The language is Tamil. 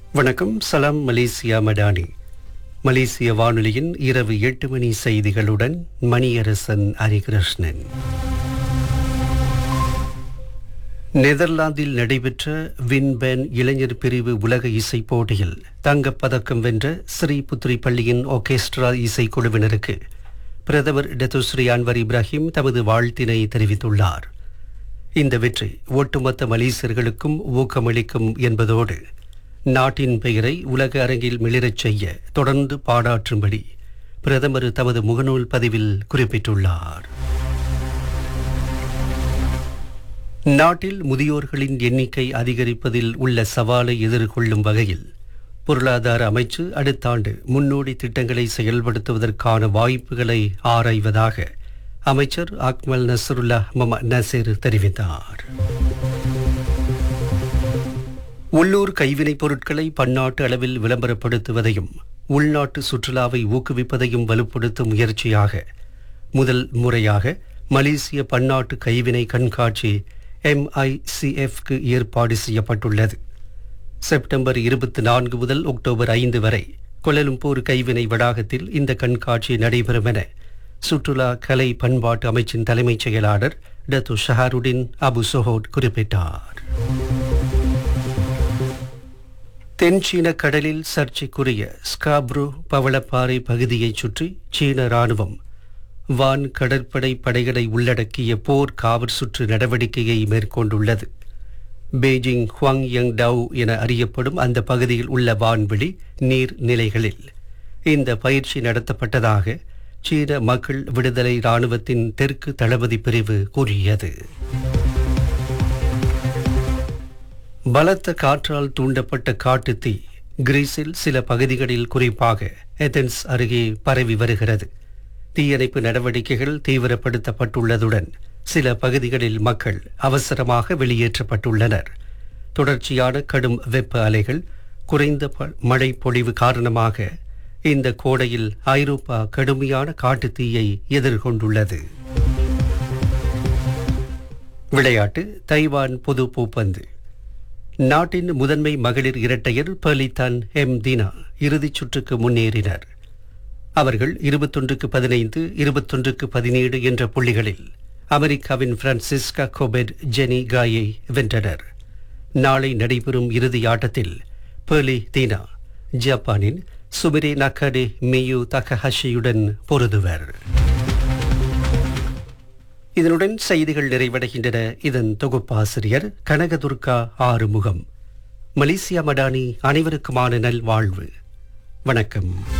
வணக்கம் சலாம் மலேசியா மடானி மலேசிய வானொலியின் இரவு எட்டு மணி செய்திகளுடன் மணியரசன் ஹரிகிருஷ்ணன் நெதர்லாந்தில் நடைபெற்ற வின்பேன் இளைஞர் பிரிவு உலக இசை போட்டியில் தங்கப்பதக்கம் வென்ற ஸ்ரீ புத்ரி பள்ளியின் ஒர்கெஸ்ட்ரா இசைக்குழுவினருக்கு பிரதமர் டத்துஸ்ரீ அன்வர் இப்ராஹிம் தமது வாழ்த்தினை தெரிவித்துள்ளார் இந்த வெற்றி ஒட்டுமொத்த மலேசியர்களுக்கும் ஊக்கமளிக்கும் என்பதோடு நாட்டின் பெயரை உலக அரங்கில் மிளிரச் செய்ய தொடர்ந்து பாடாற்றும்படி பிரதமர் தமது முகநூல் பதிவில் குறிப்பிட்டுள்ளார் நாட்டில் முதியோர்களின் எண்ணிக்கை அதிகரிப்பதில் உள்ள சவாலை எதிர்கொள்ளும் வகையில் பொருளாதார அமைச்சு அடுத்த ஆண்டு முன்னோடி திட்டங்களை செயல்படுத்துவதற்கான வாய்ப்புகளை ஆராய்வதாக அமைச்சர் அக்மல் நசருல்லா மம நசீர் தெரிவித்தார் உள்ளூர் கைவினைப் பொருட்களை பன்னாட்டு அளவில் விளம்பரப்படுத்துவதையும் உள்நாட்டு சுற்றுலாவை ஊக்குவிப்பதையும் வலுப்படுத்தும் முயற்சியாக முதல் முறையாக மலேசிய பன்னாட்டு கைவினை கண்காட்சி எம்ஐசிஎஃப்க்கு ஏற்பாடு செய்யப்பட்டுள்ளது செப்டம்பர் இருபத்தி நான்கு முதல் அக்டோபர் ஐந்து வரை கொலலும்பூர் கைவினை வளாகத்தில் இந்த கண்காட்சி நடைபெறும் என சுற்றுலா கலை பண்பாட்டு அமைச்சின் தலைமைச் செயலாளர் டத்து ஷஹாருடின் அபு சொஹோட் குறிப்பிட்டார் தென் சீன கடலில் சர்ச்சைக்குரிய ஸ்காப்ரோ பவளப்பாறை பகுதியைச் சுற்றி சீன ராணுவம் வான் கடற்படை படைகளை உள்ளடக்கிய போர் காவற் சுற்று நடவடிக்கையை மேற்கொண்டுள்ளது பெய்ஜிங் ஹுவாங் யங் டவ் என அறியப்படும் அந்த பகுதியில் உள்ள வான்வெளி நீர் நிலைகளில் இந்த பயிற்சி நடத்தப்பட்டதாக சீன மக்கள் விடுதலை ராணுவத்தின் தெற்கு தளபதி பிரிவு கூறியது பலத்த காற்றால் தூண்டப்பட்ட காட்டுத்தீ கிரீஸில் சில பகுதிகளில் குறிப்பாக ஏதென்ஸ் அருகே பரவி வருகிறது தீயணைப்பு நடவடிக்கைகள் தீவிரப்படுத்தப்பட்டுள்ளதுடன் சில பகுதிகளில் மக்கள் அவசரமாக வெளியேற்றப்பட்டுள்ளனர் தொடர்ச்சியான கடும் வெப்ப அலைகள் குறைந்த ப- மழை பொழிவு காரணமாக இந்த கோடையில் ஐரோப்பா கடுமையான காட்டுத்தீயை எதிர்கொண்டுள்ளது விளையாட்டு தைவான் பொது பூப்பந்து நாட்டின் முதன்மை மகளிர் இரட்டையர் பலிதான் எம் தீனா இறுதிச் சுற்றுக்கு முன்னேறினர் அவர்கள் இருபத்தொன்றுக்கு பதினைந்து இருபத்தொன்றுக்கு பதினேழு என்ற புள்ளிகளில் அமெரிக்காவின் பிரான்சிஸ்கா கோபெட் ஜெனி காயை வென்றனர் நாளை நடைபெறும் இறுதி ஆட்டத்தில் பெர்லி தீனா ஜப்பானின் சுபிரே நக்கடே மியு தகஹஷியுடன் பொருதுவர் இதனுடன் செய்திகள் நிறைவடைகின்றன இதன் தொகுப்பாசிரியர் கனகதுர்கா ஆறுமுகம் மலேசியா மடானி அனைவருக்குமான நல்வாழ்வு வணக்கம்